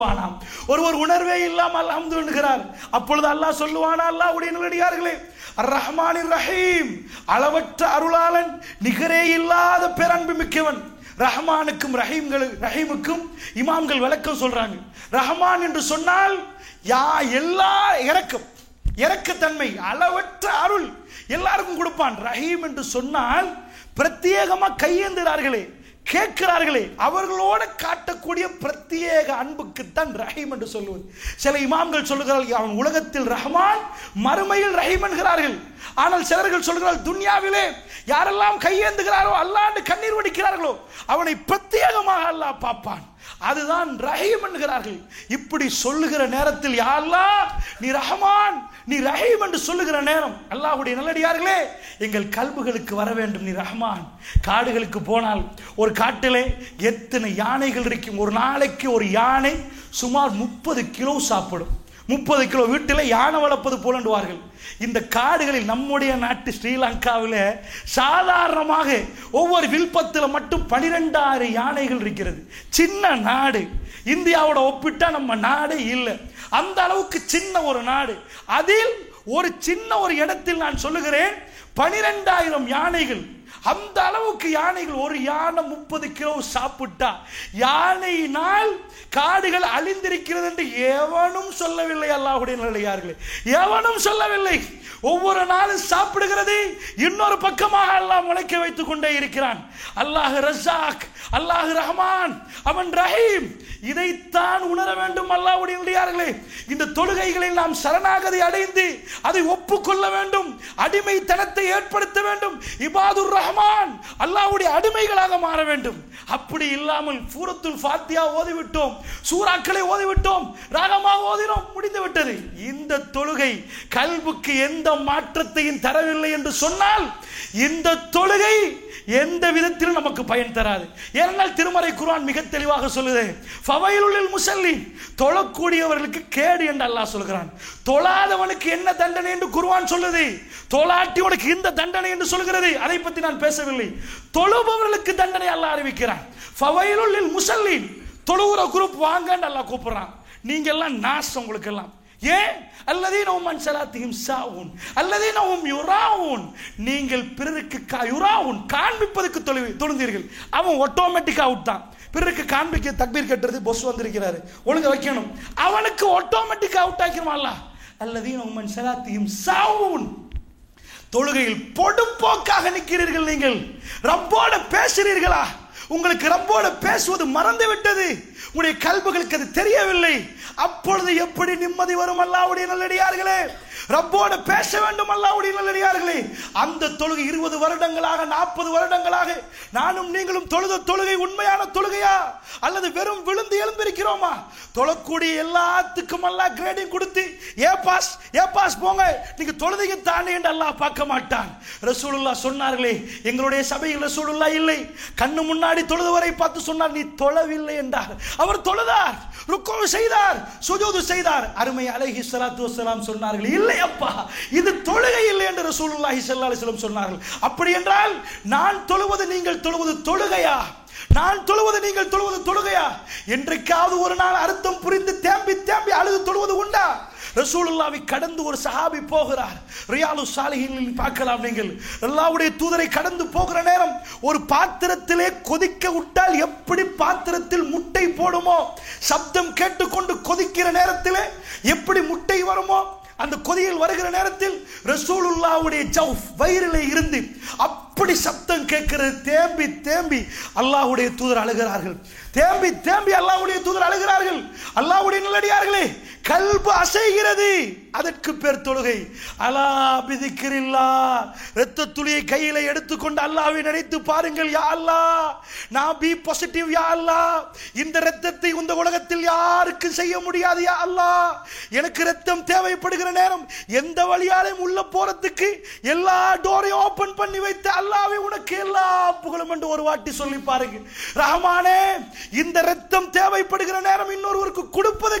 சொல்லுவானாம் ஒருவர் உணர்வே இல்லாமல் அல்ஹம்து என்கிறார் அப்பொழுது அல்லாஹ் சொல்லுவானா அல்லாஹ்வுடைய நல்லடியார்களே ரஹ்மானிர் ரஹீம் அளவற்ற அருளாளன் நிகரே இல்லாத பேரன்பு மிக்கவன் ரஹ்மானுக்கும் ரஹீம்கள் ரஹீமுக்கும் இமாம்கள் விளக்கம் சொல்றாங்க ரஹ்மான் என்று சொன்னால் யா எல்லா இறக்கம் இறக்கத்தன்மை அளவற்ற அருள் எல்லாருக்கும் கொடுப்பான் ரஹீம் என்று சொன்னால் பிரத்யேகமா கையேந்துகிறார்களே கேட்கிறார்களே அவர்களோட காட்டக்கூடிய பிரத்யேக அன்புக்குத்தான் ரஹீம் என்று சொல்லுவது சில இமாம்கள் சொல்லுகிறார்கள் அவன் உலகத்தில் ரஹ்மான் மறுமையில் ரஹீம் என்கிறார்கள் ஆனால் சிலர்கள் சொல்கிறார்கள் துன்யாவிலே யாரெல்லாம் கையேந்துகிறாரோ அல்லாண்டு கண்ணீர் வடிக்கிறார்களோ அவனை பிரத்யேகமாக அல்லாஹ் பார்ப்பான் அதுதான் ரஹீம் என்கிறார்கள் இப்படி சொல்லுகிற நேரத்தில் யாரெல்லா நீ ரஹமான் நீ ரஹீம் என்று சொல்லுகிற நேரம் அல்லாஹ்வுடைய நல்லடியார்களே எங்கள் கல்புகளுக்கு வர வேண்டும் நீ ரஹ்மான் காடுகளுக்கு போனால் ஒரு காட்டிலே எத்தனை யானைகள் இருக்கும் ஒரு நாளைக்கு ஒரு யானை சுமார் முப்பது கிலோ சாப்பிடும் முப்பது கிலோ வீட்டில் யானை வளர்ப்பது போலண்டுவார்கள் இந்த காடுகளில் நம்முடைய நாட்டு ஸ்ரீலங்காவில் சாதாரணமாக ஒவ்வொரு வில்பத்தில் மட்டும் பனிரெண்டாயிரம் யானைகள் இருக்கிறது சின்ன நாடு இந்தியாவோட ஒப்பிட்டா நம்ம நாடே இல்லை அந்த அளவுக்கு சின்ன ஒரு நாடு அதில் ஒரு சின்ன ஒரு இடத்தில் நான் சொல்லுகிறேன் பனிரெண்டாயிரம் யானைகள் அந்த அளவுக்கு யானைகள் ஒரு யானை முப்பது கிலோ சாப்பிட்டா யானையினால் காடுகள் அழிந்திருக்கிறது என்று எவனும் சொல்லவில்லை அல்லாஹுடைய நிலையார்களே எவனும் சொல்லவில்லை ஒவ்வொரு நாளும் சாப்பிடுகிறது இன்னொரு பக்கமாக அல்லாஹ் முளைக்க வைத்துக் கொண்டே இருக்கிறான் அல்லாஹ் ரஸாக் அல்லாஹ் ரஹ்மான் அவன் ரஹீம் இதைத்தான் உணர வேண்டும் அல்லாஹ்வுடைய நிலையார்களே இந்த தொழுகைகளில் நாம் சரணாகதி அடைந்து அதை ஒப்புக்கொள்ள வேண்டும் அடிமைத்தனத்தை ஏற்படுத்த வேண்டும் இபாதுர் ரஹ்மான் அல்லாஹ்வுடைய அடிமைகளாக மாற வேண்டும் அப்படி இல்லாமல் சூரத்துல் ஃபாத்தியா ஓதிவிட்டோம் சூறாக்களை ஓதிவிட்டோம் ராகமாக ஓதினோம் முடிந்து விட்டது இந்த தொழுகை கல்புக்கு எந்த மாற்றத்தையும் தரவில்லை என்று சொன்னால் இந்த தொழுகை எந்த விதத்திலும் நமக்கு பயன் தராது ஏனென்றால் திருமறை குர்ஆன் மிக தெளிவாக சொல்லுது ஃபவைலுல் முசல்லின் தொழக்கூடியவர்களுக்கு கேடு என்று அல்லாஹ் சொல்கிறான் தொழாதவனுக்கு என்ன தண்டனை என்று குர்ஆன் சொல்லுது தொழாட்டி உனக்கு இந்த தண்டனை என்று சொல்கிறது அதை பற்றி நான் பேசவில்லை தொழுபவர்களுக்கு தண்டனை அல்லாஹ் அறிவிக்கிறான் ஃபவைலுல் முசல்லின் தொழுகிற குரூப் வாங்கன்னு அல்லாஹ் கூப்பிடுறான் நீங்க எல்லாம் நாசம் உங்களுக்கு எல்லாம் ஏன் அல்லதீன உம்மன் சலாத்தியும் சாவுன் அல்லதீன உம் யுராவுன் நீங்கள் பிறருக்கு கா யுராவுன் காண்பிப்பதற்கு தொழு தொழுந்தீர்கள் அவன் ஆட்டோமேட்டிக் அவுட் தான் பிறருக்கு காண்பிக்க தக்பீர் கட்டுறது பொஸ் வந்திருக்கிறாரு ஒழுங்க வைக்கணும் அவனுக்கு ஆட்டோமேட்டிக் அவுட் ஆக்கிருமான்ல அல்லதீன உம்மன் சலாத்தியும் சாவுன் தொழுகையில் பொடுப்போக்காக நிற்கிறீர்கள் நீங்கள் ரப்போட பேசுறீர்களா உங்களுக்கு ரப்போட பேசுவது மறந்து விட்டது உங்களுடைய கல்புகளுக்கு அது தெரியவில்லை அப்பொழுது எப்படி நிம்மதி வரும் அல்லாவுடைய நல்லடியார்களே ரப்போட பேச வேண்டும் அல்லாவுடைய நல்லடியார்களே அந்த தொழுகை இருபது வருடங்களாக நாற்பது வருடங்களாக நானும் நீங்களும் தொழுத தொழுகை உண்மையான தொழுகையா அல்லது வெறும் விழுந்து எழுந்திருக்கிறோமா தொழக்கூடிய எல்லாத்துக்கும் அல்லாஹ் கிரேடிங் கொடுத்து ஏ பாஸ் ஏ பாஸ் போங்க நீங்க தொழுதைக்கு தானே என்று அல்லாஹ் பார்க்க மாட்டான் ரசூலுல்லா சொன்னார்களே எங்களுடைய சபையில் ரசூலுல்லா இல்லை கண்ணு முன்னாடி தொழுதுவரை பார்த்து சொன்னார் நீ தொழவில்லை என்றார் அவர் தொழுதார் ருக்கோ செய்தார் சுஜூது செய்தார் அருமை அலைஹி ஸலாத்து வஸலாம் சொன்னார்கள் இல்லை அப்பா இது தொழுகை இல்லை என்று ரசூலுல்லாஹி ஸல்லல்லாஹு அலைஹி வஸல்லம் சொன்னார்கள் அப்படி என்றால் நான் தொழுவது நீங்கள் தொழுவது தொழுகையா நான் தொழுவது நீங்கள் தொழுவது தொழுகையா என்றைக்காவது ஒரு நாள் அர்த்தம் புரிந்து தேம்பி தேம்பி அழுது தொழுவது உண்டா ரசூலுல்லாவை கடந்து ஒரு சஹாபி போகிறார் ரியாலு சாலிஹின் பார்க்கலாம் நீங்கள் அல்லாவுடைய தூதரை கடந்து போகிற நேரம் ஒரு பாத்திரத்திலே கொதிக்க விட்டால் எப்படி பாத்திரத்தில் முட்டை போடுமோ சப்தம் கேட்டுக்கொண்டு கொதிக்கிற நேரத்திலே எப்படி முட்டை வருமோ அந்த கொதியில் வருகிற நேரத்தில் ரசூலுல்லாவுடைய ஜவுஃப் வயிறிலே இருந்து அப்படி சப்தம் கேட்கிறது தேம்பி தேம்பி அல்லாஹ்வுடைய தூதர் அழுகிறார்கள் தேம்பி தேம்பி அல்லாஹ்வுடைய தூதர் அழுகிறார்கள் அல்லாஹ்வுடைய நல்லடியார்களே கல்பு அசைகிறது அதற்கு பேர் தொழுகை அலா பிதிக்கிறில்லா இரத்த துளியை கையில எடுத்துக்கொண்டு அல்லாவை நினைத்து பாருங்கள் யா அல்லா நான் பி பாசிட்டிவ் யா அல்லா இந்த இரத்தத்தை இந்த உலகத்தில் யாருக்கும் செய்ய முடியாது யா அல்லா எனக்கு ரத்தம் தேவைப்படுகிற நேரம் எந்த வழியாலையும் உள்ள போறதுக்கு எல்லா டோரையும் ஓபன் பண்ணி வைத்து அல்லாவே உனக்கு எல்லா புகழும் என்று ஒரு வாட்டி சொல்லி பாருங்க ரஹமானே இந்த ரத்தம் தேவைப்படுகிற நேரம் இன்னொருவருக்கு கொடுப்பதற்கு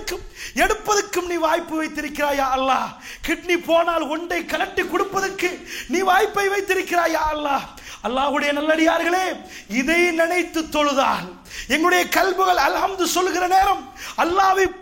வைப்பதற்கும் எடுப்பதற்கும் நீ வாய்ப்பு வைத்திருக்கிறாயா அல்லாஹ் கிட்னி போனால் ஒன்றை கலட்டி கொடுப்பதற்கு நீ வாய்ப்பை வைத்திருக்கிறாயா அல்லாஹ் அல்லாஹ்வுடைய நல்லடியார்களே இதை நினைத்து தொழுதால் எங்களுடைய கல்புகள் அல்ஹம்து சொல்லுகிற நேரம் அல்லாஹ்வை